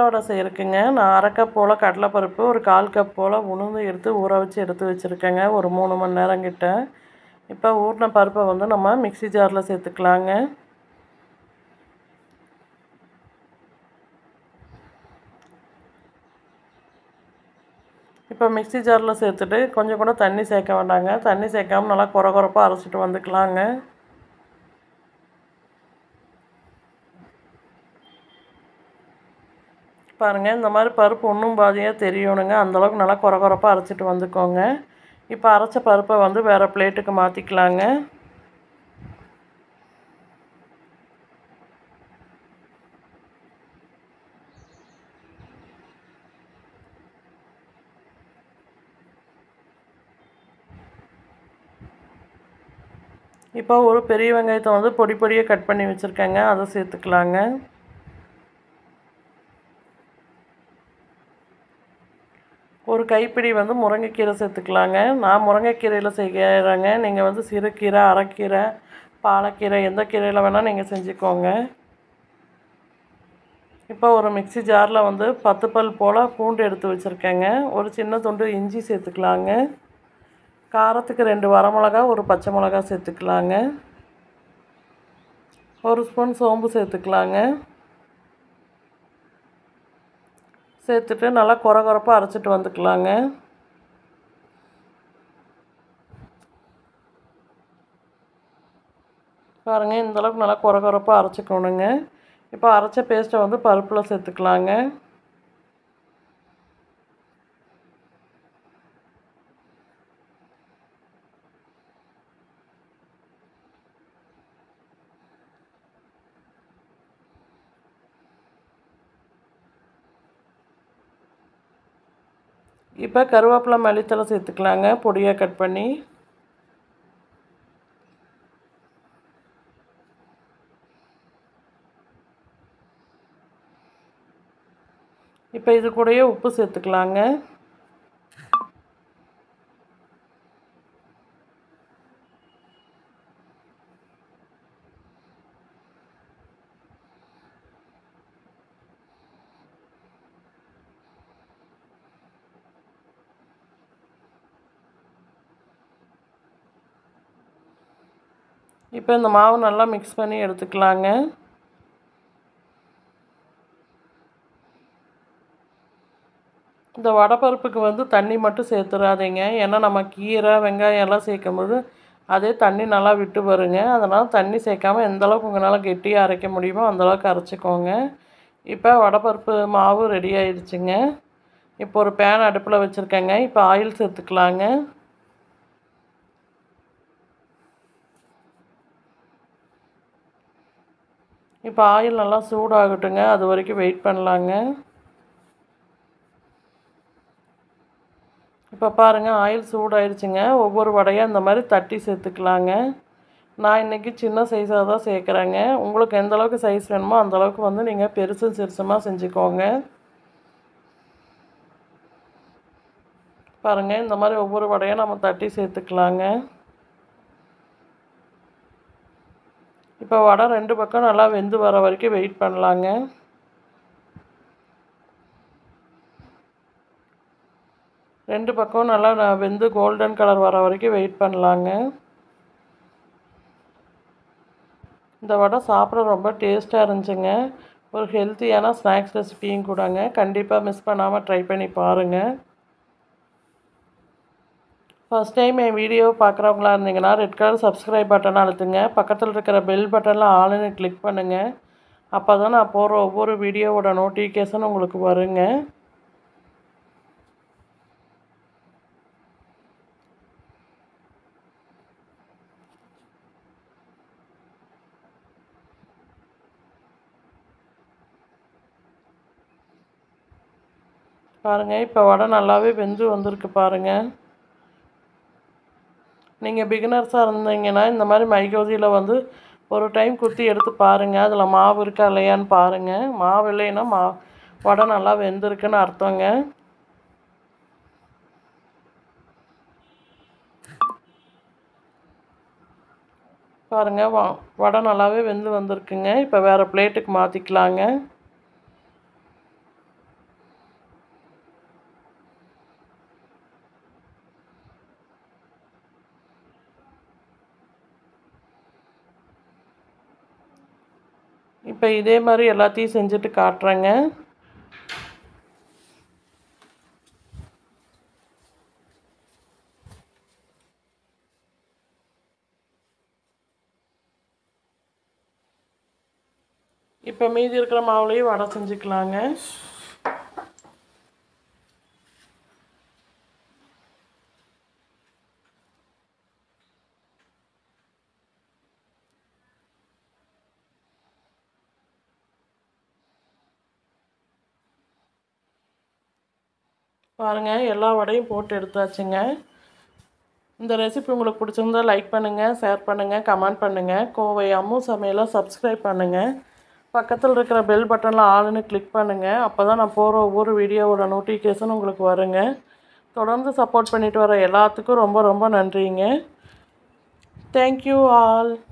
தேங்காய் வடை செய்யறதுக்குங்க நான் அரை கப் போல் கடலைப்பருப்பு ஒரு கால் கப் போல் உளுந்து எடுத்து ஊற வச்சு எடுத்து வச்சுருக்கேங்க ஒரு மூணு மணி நேரம் கிட்ட இப்போ ஊறின பருப்பை வந்து நம்ம மிக்ஸி ஜாரில் சேர்த்துக்கலாங்க இப்போ மிக்ஸி ஜாரில் சேர்த்துட்டு கொஞ்சம் கூட தண்ணி சேர்க்க வேண்டாங்க தண்ணி சேர்க்காம நல்லா குறை குறைப்பாக அரைச்சிட்டு வந்துக்கலாங்க பாருங்கள் இந்த மாதிரி பருப்பு ஒன்றும் பாதியாக தெரியணுங்க அந்தளவுக்கு நல்லா குறை குறைப்பாக அரைச்சிட்டு வந்துக்கோங்க இப்போ அரைச்ச பருப்பை வந்து வேறு பிளேட்டுக்கு மாற்றிக்கலாங்க இப்போ ஒரு பெரிய வெங்காயத்தை வந்து பொடி பொடியாக கட் பண்ணி வச்சுருக்கேங்க அதை சேர்த்துக்கலாங்க ஒரு கைப்பிடி வந்து முருங்கைக்கீரை சேர்த்துக்கலாங்க நான் முருங்கைக்கீரையில் செய்கிறேங்க நீங்கள் வந்து சிறுகீரை அரைக்கீரை பாலக்கீரை எந்த கீரையில் வேணால் நீங்கள் செஞ்சுக்கோங்க இப்போ ஒரு மிக்ஸி ஜாரில் வந்து பத்து பல் போல் பூண்டு எடுத்து வச்சுருக்கேங்க ஒரு சின்ன துண்டு இஞ்சி சேர்த்துக்கலாங்க காரத்துக்கு ரெண்டு வரமிளகா ஒரு பச்சை மிளகா சேர்த்துக்கலாங்க ஒரு ஸ்பூன் சோம்பு சேர்த்துக்கலாங்க சேர்த்துட்டு நல்லா குறை குறைப்பாக அரைச்சிட்டு வந்துக்கலாங்க பாருங்கள் இந்தளவுக்கு நல்லா குறை குறைப்பாக அரைச்சிக்கணுங்க இப்போ அரைச்ச பேஸ்ட்டை வந்து பருப்பில் சேர்த்துக்கலாங்க இப்போ கருவேப்பிலை மல்லித்தலை சேர்த்துக்கலாங்க பொடியாக கட் பண்ணி இப்போ இது கூடயே உப்பு சேர்த்துக்கலாங்க இப்போ இந்த மாவு நல்லா மிக்ஸ் பண்ணி எடுத்துக்கலாங்க இந்த வடைப்பருப்புக்கு வந்து தண்ணி மட்டும் சேர்த்துறாதீங்க ஏன்னா நம்ம கீரை வெங்காயம் எல்லாம் சேர்க்கும் போது அதே தண்ணி நல்லா விட்டு வருங்க அதனால் தண்ணி சேர்க்காம எந்த அளவுக்கு உங்களால் கெட்டியாக அரைக்க முடியுமோ அந்தளவுக்கு அரைச்சிக்கோங்க இப்போ வடைப்பருப்பு மாவு ரெடி ஆயிடுச்சுங்க இப்போ ஒரு பேன் அடுப்பில் வச்சுருக்கேங்க இப்போ ஆயில் சேர்த்துக்கலாங்க இப்போ ஆயில் நல்லா சூடாகட்டுங்க அது வரைக்கும் வெயிட் பண்ணலாங்க இப்போ பாருங்கள் ஆயில் சூடாயிருச்சுங்க ஒவ்வொரு வடையாக இந்த மாதிரி தட்டி சேர்த்துக்கலாங்க நான் இன்றைக்கி சின்ன சைஸாக தான் சேர்க்குறேங்க உங்களுக்கு எந்த அளவுக்கு சைஸ் வேணுமோ அந்த அளவுக்கு வந்து நீங்கள் பெருசும் சிறுசுமாக செஞ்சுக்கோங்க பாருங்கள் இந்த மாதிரி ஒவ்வொரு வடையாக நம்ம தட்டி சேர்த்துக்கலாங்க இப்போ வடை ரெண்டு பக்கம் நல்லா வெந்து வர வரைக்கும் வெயிட் பண்ணலாங்க ரெண்டு பக்கம் நல்லா நான் வெந்து கோல்டன் கலர் வர வரைக்கும் வெயிட் பண்ணலாங்க இந்த வடை சாப்பிட ரொம்ப டேஸ்ட்டாக இருந்துச்சுங்க ஒரு ஹெல்த்தியான ஸ்நாக்ஸ் ரெசிபியும் கூடங்க கண்டிப்பாக மிஸ் பண்ணாமல் ட்ரை பண்ணி பாருங்கள் ஃபஸ்ட் டைம் என் வீடியோ பார்க்குறவங்களா இருந்தீங்கன்னா ரெட் கலர் சப்ஸ்கிரைப் பட்டனை அழுத்துங்க பக்கத்தில் இருக்கிற பெல் பட்டனில் ஆளுன்னு கிளிக் பண்ணுங்கள் அப்போ தான் நான் போடுற ஒவ்வொரு வீடியோவோட நோட்டிஃபிகேஷன் உங்களுக்கு வருங்க பாருங்கள் இப்போ வடை நல்லாவே வெந்து வந்திருக்கு பாருங்கள் நீங்கள் பிகினர்ஸாக இருந்தீங்கன்னா இந்த மாதிரி மைகோசியில் வந்து ஒரு டைம் குத்தி எடுத்து பாருங்கள் அதில் மாவு இருக்கா இல்லையான்னு பாருங்கள் மாவு இல்லைன்னா மா வடை நல்லா வெந்திருக்குன்னு அர்த்தங்க பாருங்கள் வ வடை நல்லாவே வெந்து வந்திருக்குங்க இப்போ வேறு பிளேட்டுக்கு மாற்றிக்கலாங்க இப்போ இதே மாதிரி எல்லாத்தையும் செஞ்சுட்டு காட்டுறேங்க இப்போ மீதி இருக்கிற மாவுலேயும் வடை செஞ்சுக்கலாங்க பாருங்கள் எல்லா வடையும் போட்டு எடுத்தாச்சுங்க இந்த ரெசிபி உங்களுக்கு பிடிச்சிருந்தா லைக் பண்ணுங்கள் ஷேர் பண்ணுங்கள் கமெண்ட் பண்ணுங்கள் கோவை அம்மு சமையலை சப்ஸ்கிரைப் பண்ணுங்கள் பக்கத்தில் இருக்கிற பெல் பட்டனில் ஆளுன்னு கிளிக் பண்ணுங்கள் அப்போ தான் நான் போகிற ஒவ்வொரு வீடியோவோட நோட்டிஃபிகேஷன் உங்களுக்கு வருங்க தொடர்ந்து சப்போர்ட் பண்ணிட்டு வர எல்லாத்துக்கும் ரொம்ப ரொம்ப நன்றிங்க தேங்க்யூ ஆல்